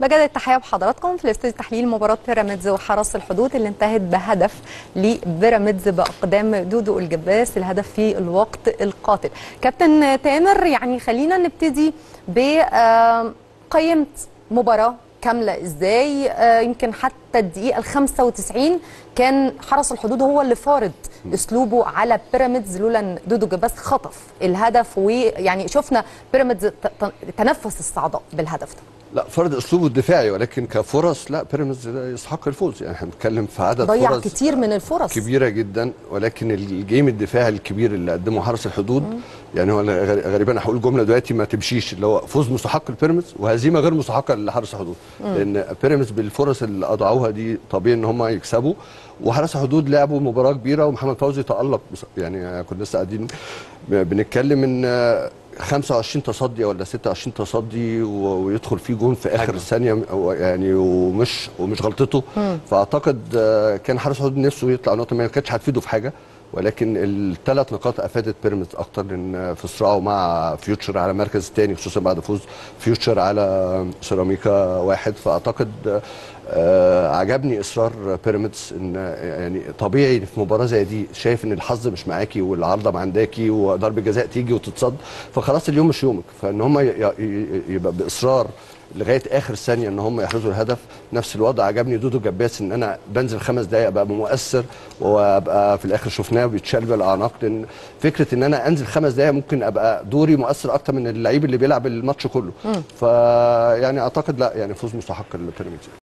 بجد التحيه بحضراتكم في الاستوديو تحليل مباراه بيراميدز وحرس الحدود اللي انتهت بهدف لبيراميدز باقدام دودو الجباس الهدف في الوقت القاتل. كابتن تامر يعني خلينا نبتدي ب قيمه مباراه كامله ازاي آه يمكن حتى الدقيقه ال 95 كان حرس الحدود هو اللي فارض اسلوبه على بيراميدز لولا ان دودو جباس خطف الهدف ويعني شفنا بيراميدز تنفس الصعداء بالهدف ده لا فرض اسلوبه الدفاعي ولكن كفرص لا بيراميدز يستحق الفوز يعني احنا بنتكلم في عدد ضيع فرص كتير من الفرص كبيره جدا ولكن الجيم الدفاعي الكبير اللي قدمه حرس الحدود مم. يعني هو غالبا هقول جمله دلوقتي ما تمشيش اللي هو فوز مستحق لبيراميدز وهزيمه غير مستحقه لحرس الحدود مم. لان بيراميدز بالفرص اللي اضاعوها دي طبيعي ان هم يكسبوا وحرس الحدود لعبوا مباراه كبيره ومحمد فوزي تالق يعني كنا لسه قاعدين بنتكلم ان 25 تصدي ولا 26 تصدي ويدخل فيه جون في اخر ثانيه يعني ومش ومش غلطته مم. فاعتقد كان حارس حدود نفسه يطلع نقطه ما كانتش هتفيده في حاجه ولكن الثلاث نقاط افادت بيراميدز اكتر لان في صراعه مع فيوتشر على مركز ثاني خصوصا بعد فوز فيوتشر على سيراميكا واحد فاعتقد آه عجبني اصرار بيراميدز ان يعني طبيعي في مباراه زي دي شايف ان الحظ مش معاكي والعارضه ما عندكي وضربه جزاء تيجي وتتصد فخلاص اليوم مش يومك فان هم يبقى باصرار لغايه اخر ثانيه ان هم يحرزوا الهدف نفس الوضع عجبني دودو جباس ان انا بنزل خمس دقائق ابقى مؤثر وابقى في الاخر شفناه بيتشال بالاعناق لان فكره ان انا انزل خمس دقائق ممكن ابقى دوري مؤثر اكتر من اللعيب اللي بيلعب الماتش كله فيعني اعتقد لا يعني فوز مستحق للبيراميدز